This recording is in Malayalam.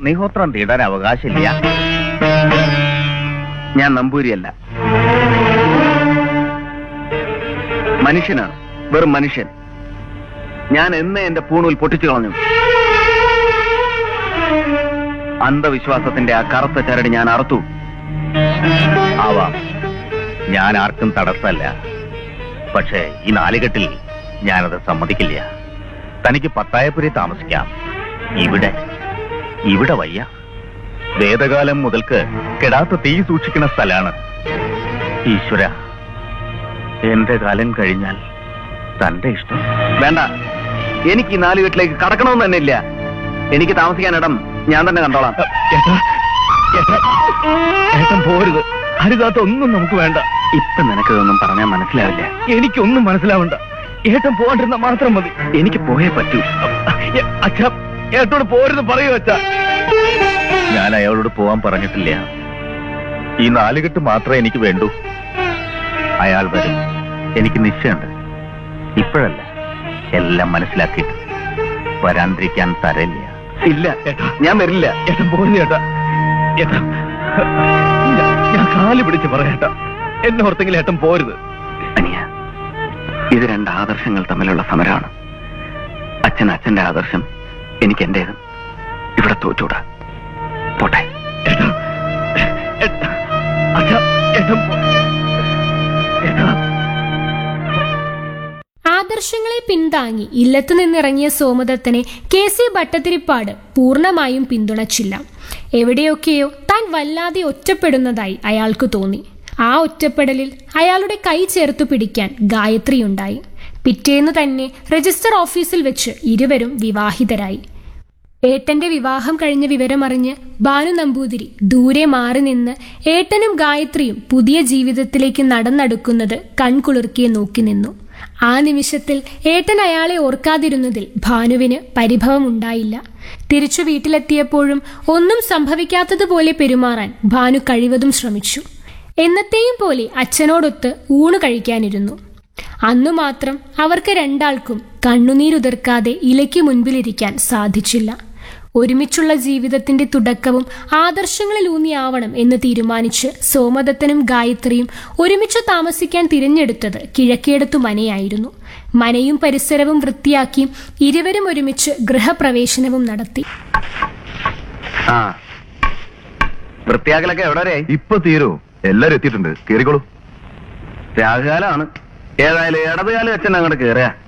അഗ്നിഹോത്രം തീടാൻ അവകാശമില്ല ഞാൻ നമ്പൂരിയല്ല മനുഷ്യനാണ് വെറും മനുഷ്യൻ ഞാൻ എന്നേ എന്റെ പൂണൂൽ പൊട്ടിച്ചു കളഞ്ഞു അന്ധവിശ്വാസത്തിന്റെ ആ കറുത്ത ചരട് ഞാൻ അറുത്തു ആവാം ഞാൻ ആർക്കും തടസ്സമല്ല പക്ഷേ ഈ നാലുകെട്ടിൽ ഞാനത് സമ്മതിക്കില്ല തനിക്ക് പത്തായപ്പുരി താമസിക്കാം ഇവിടെ ഇവിടെ വയ്യ വേദകാലം മുതൽക്ക് കെടാത്ത തീ സൂക്ഷിക്കുന്ന സ്ഥലാണ് ഈശ്വര എന്റെ കാലം കഴിഞ്ഞാൽ തന്റെ ഇഷ്ടം വേണ്ട എനിക്ക് ഈ നാലുകെട്ടിലേക്ക് കടക്കണമെന്ന് തന്നെ ഇല്ല എനിക്ക് താമസിക്കാൻ ഇടം ഞാൻ തന്നെ കണ്ടോളാം ഏട്ടൻ പോരുത് അരുതാത്ത ഒന്നും നമുക്ക് വേണ്ട ഇപ്പൊ നിനക്കിതൊന്നും പറഞ്ഞാൽ മനസ്സിലാവില്ല എനിക്കൊന്നും മനസ്സിലാവണ്ട ഏട്ടൻ പോകാണ്ടിരുന്ന മാത്രം മതി എനിക്ക് പോയേ പറ്റൂ അച്ഛ ഏട്ടോട് പോരുത് പറയൂ അച്ഛ ഞാൻ അയാളോട് പോവാൻ പറഞ്ഞിട്ടില്ല ഈ നാലുകെട്ട് മാത്രമേ എനിക്ക് വേണ്ടൂ അയാൾ വരും എനിക്ക് നിശ്ചയമുണ്ട് ഇപ്പോഴല്ല എല്ലാം മനസ്സിലാക്കിയിട്ട് വരാണ്ടിരിക്കാൻ തരയില്ല ഇല്ല ഏട്ടാ ഞാൻ വരില്ല ഏട്ടൻ പോരുത് ഏട്ടാ ഏട്ടാ ഞാൻ- ഞാൻ കാല് പിടിച്ച് പറയേട്ടാ എന്നെ ഓർത്തെങ്കിലും ഏട്ടൻ പോരുത് അനിയ ഇത് രണ്ട് ആദർശങ്ങൾ തമ്മിലുള്ള സമരമാണ് അച്ഛൻ അച്ഛന്റെ ആദർശം എനിക്ക് എന്റേതും ഇവിടെ തോറ്റൂടാ പോട്ടെ ഏട്ടാ ഏട്ടാ അച്ഛാ ഏട്ടൻ പോ- ഏട്ടാ ആദർശങ്ങളെ പിന്താങ്ങി ഇല്ലത്തു നിന്നിറങ്ങിയ സോമദത്തനെ കെ സി ഭട്ടതിരിപ്പാട് പൂർണ്ണമായും പിന്തുണച്ചില്ല എവിടെയൊക്കെയോ താൻ വല്ലാതെ ഒറ്റപ്പെടുന്നതായി അയാൾക്ക് തോന്നി ആ ഒറ്റപ്പെടലിൽ അയാളുടെ കൈ ചേർത്തു പിടിക്കാൻ ഗായത്രിയുണ്ടായി പിറ്റേന്ന് തന്നെ രജിസ്റ്റർ ഓഫീസിൽ വെച്ച് ഇരുവരും വിവാഹിതരായി ഏട്ടന്റെ വിവാഹം കഴിഞ്ഞ വിവരമറിഞ്ഞ് ഭാനു നമ്പൂതിരി ദൂരെ മാറി നിന്ന് ഏട്ടനും ഗായത്രിയും പുതിയ ജീവിതത്തിലേക്ക് നടന്നെടുക്കുന്നത് കൺകുളിർക്കിയെ നോക്കി നിന്നു ആ നിമിഷത്തിൽ ഏട്ടൻ അയാളെ ഓർക്കാതിരുന്നതിൽ ഭാനുവിന് പരിഭവമുണ്ടായില്ല തിരിച്ചു വീട്ടിലെത്തിയപ്പോഴും ഒന്നും സംഭവിക്കാത്തതുപോലെ പെരുമാറാൻ ഭാനു കഴിവതും ശ്രമിച്ചു എന്നത്തെയും പോലെ അച്ഛനോടൊത്ത് ഊണ് കഴിക്കാനിരുന്നു അന്നു മാത്രം അവർക്ക് രണ്ടാൾക്കും കണ്ണുനീരുതിർക്കാതെ ഇലയ്ക്ക് മുൻപിലിരിക്കാൻ സാധിച്ചില്ല ഒരുമിച്ചുള്ള ജീവിതത്തിന്റെ തുടക്കവും ആദർശങ്ങളിലൂന്നിയാവണം എന്ന് തീരുമാനിച്ച് സോമദത്തനും ഗായത്രിയും ഒരുമിച്ച് താമസിക്കാൻ തിരഞ്ഞെടുത്തത് കിഴക്കേടത്തു മനയായിരുന്നു മനയും പരിസരവും വൃത്തിയാക്കി ഇരുവരും ഒരുമിച്ച് ഗൃഹപ്രവേശനവും നടത്തി ആ വൃത്തിയാക്കലൊക്കെ എവിടെ വരെ ഇപ്പൊ തീരൂ എല്ലാരും എത്തിയിട്ടുണ്ട് കേറിക്കോളൂ രാഹുകാലമാണ് ഏതായാലും ഇടതുകാലം അച്ഛൻ അങ്ങോട്ട് കയറുക